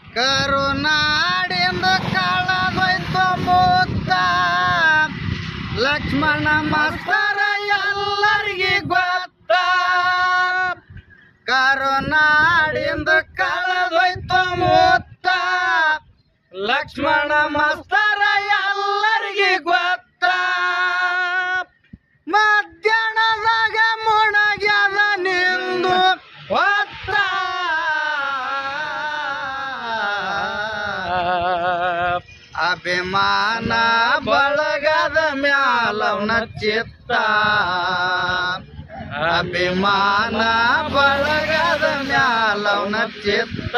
ಕರುನಾಡಿಂದ ಕಳದೋಯ್ತು ಮೂತ್ತ ಲಕ್ಷ್ಮಣ ಮಾಸ್ತರ ಎಲ್ಲರಿಗೆ ಗೊತ್ತ ಕರುನಾಡಿಂದ ಕಳದೋಯ್ತು ಮೂತ್ತ ಲಕ್ಷ್ಮಣ ಮಾಸ್ತರ ಎಲ್ಲರಿಗೆ ಗೊತ್ತ ಮಧ್ಯಾಹ್ನದಾಗ ಮುಣಗ್ಯದ ನಿಂದು ಹೊತ್ತ ಅಭಿಮಾನ ಬಳಗದ ಮ್ಯಾಲವನ ಚಿತ್ತ ಅಭಿಮಾನ ಬಳಗದ ಮ್ಯಾಲವನ ಚಿತ್ತ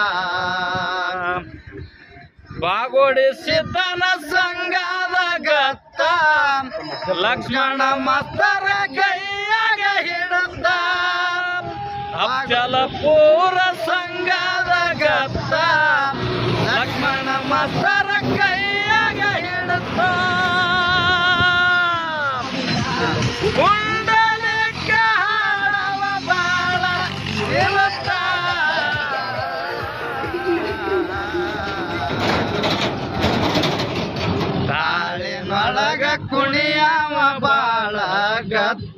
ಬಾಗೋಡಿ ಸಿದ್ದನ ಸಂಗದ ಗತ್ತ ಲಕ್ಷ್ಮಣ ಮಸ್ತರ ಕೈಯಾಗ ಹಿಡತ್ತ ಅಫ್ಜಲ ಪೂರ ಸಂಗದ ಗತ್ತ ಲಕ್ಷ್ಮಣ ಮಸ್ತರ ಕೈಯಾಗ ಹಿಡತ್ತ ಕುಂಡಲಿಕ ಹಾಡವ ಬಾಳ ಇರುತ್ತ ತಾಳಿನೊಳಗ ಕುಣಿಯವ ಬಾಳ ಗತ್ತ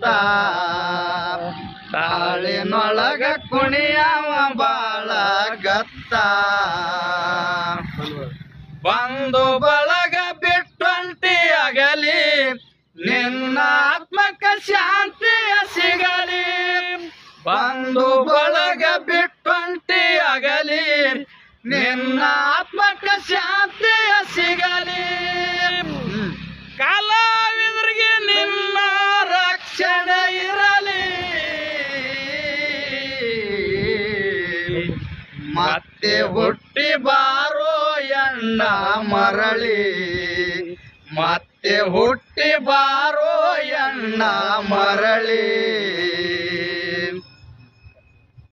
ತಾಳಿನೊಳಗ ಕುಣಿಯವ ಬಾಳ ಗತ್ತ ಬಂದು ಬಳಗ ಬಿಟ್ಟೊಂಟಿ ಅಗಲಿ ನಿನ್ನ ಆತ್ಮಕ ಶಾಂತಿಯ ಸಿಗಲಿ ಬಂದು ಬಳಗ ಬಿಟ್ಟೊಂಟಿ ಅಗಲಿ ನಿನ್ನ ಆತ್ಮಕ ಶಾಂತಿಯ ಸಿಗಲಿ ಕಲಾವಿದರಿಗೆ ನಿನ್ನ ರಕ್ಷಣೆ ಇರಲಿ ಮತ್ತೆ ಹುಟ್ಟಿ ಬಾರೋ ಎಣ್ಣ ಮರಳಿ ಮತ್ತೆ ಹುಟ್ಟಿ ಬಾರೋ ಎಣ್ಣ ಮರಳಿ